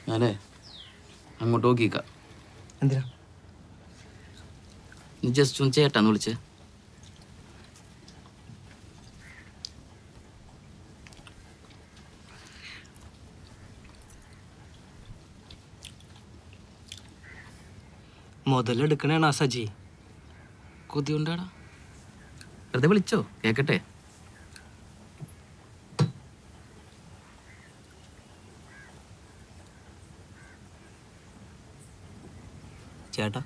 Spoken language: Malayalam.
ഞാനേ അങ്ങോട്ട് നോക്കിക്ക എന്തിനാ നീ ജസ്റ്റ് ഒന്ന് ചേട്ടാന്ന് വിളിച്ചേ മുതലെടുക്കണേണ സജി കൊതി കൊണ്ടാടാ വെറുതെ വിളിച്ചോ കേക്കട്ടെ ചേട്ടാ